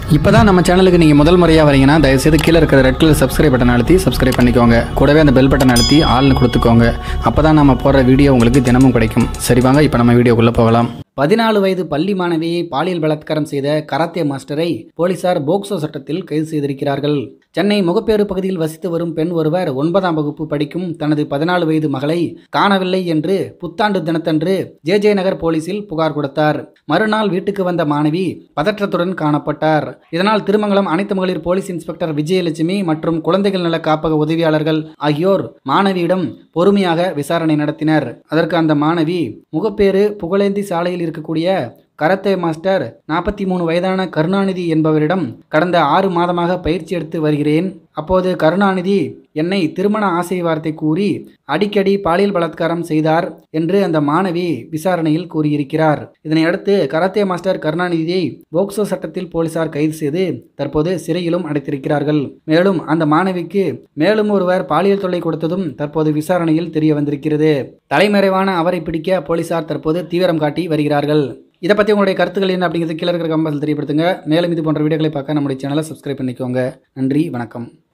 இப்போ தான் நம்ம சேனலுக்கு நீங்கள் முதல் முறையாக வரீங்கன்னா தயவுசெய்து கீழே இருக்கிற ரெட் கலர் சப்ஸ்கிரைப் பட்டன் அழுத்தி சப்ஸ்கிரைப் பண்ணிக்கோங்க கூடவே அந்த பெல் பட்டன் அழுத்தி ஆள்னு கொடுத்துக்கோங்க அப்போ தான் நம்ம போடுற வீடியோ உங்களுக்கு தினமும் கிடைக்கும் சரி வாங்க இப்போ நம்ம வீடியோக்குள்ளே போகலாம் பதினாலு வயது பள்ளி மாணவியை பாலியல் பலாத்காரம் செய்த கராத்தே மாஸ்டரை போலீசார் போக்சோ சட்டத்தில் கைது செய்திருக்கிறார்கள் சென்னை முகப்பேறு பகுதியில் வசித்து வரும் பெண் ஒருவர் ஒன்பதாம் வகுப்பு படிக்கும் தனது பதினாலு வயது மகளை காணவில்லை என்று புத்தாண்டு தினத்தன்று ஜே ஜே நகர் போலீசில் புகார் கொடுத்தார் மறுநாள் வீட்டுக்கு வந்த மாணவி பதற்றத்துடன் காணப்பட்டார் இதனால் திருமங்கலம் அனைத்து மகளிர் போலீஸ் இன்ஸ்பெக்டர் விஜயலட்சுமி மற்றும் குழந்தைகள் நல காப்பக உதவியாளர்கள் ஆகியோர் மாணவியிடம் பொறுமையாக விசாரணை நடத்தினர் அதற்கு அந்த மாணவி முகப்பேறு புகழேந்தி சாலையில் இருக்கக்கூடிய கராத்தே மாஸ்டர் நாற்பத்தி மூணு வயதான கருணாநிதி என்பவரிடம் கடந்த ஆறு மாதமாக பயிற்சி எடுத்து வருகிறேன் அப்போது கருணாநிதி என்னை திருமண ஆசை வார்த்தை கூறி அடிக்கடி பாலியல் பலாத்காரம் செய்தார் என்று அந்த மாணவி விசாரணையில் கூறியிருக்கிறார் இதனையடுத்து கராத்தே மாஸ்டர் கருணாநிதியை போக்சோ சட்டத்தில் போலீசார் கைது செய்து தற்போது சிறையிலும் அடைத்திருக்கிறார்கள் மேலும் அந்த மாணவிக்கு மேலும் ஒருவர் பாலியல் தொல்லை கொடுத்ததும் தற்போது விசாரணையில் தெரிய வந்திருக்கிறது தலைமறைவான அவரை பிடிக்க போலீசார் தற்போது தீவிரம் காட்டி வருகிறார்கள் இதை பற்றி உங்களுடைய கருத்துக்கள் என்ன அப்படிங்கிறது கீழே இருக்கிற கம்பல் தெரியப்படுத்துங்க மேலும் இது போன்ற வீடியோக்களை பார்க்க நம்முடைய சேனலை சப்ஸ்கிரைப் பண்ணிக்கோங்க நன்றி வணக்கம்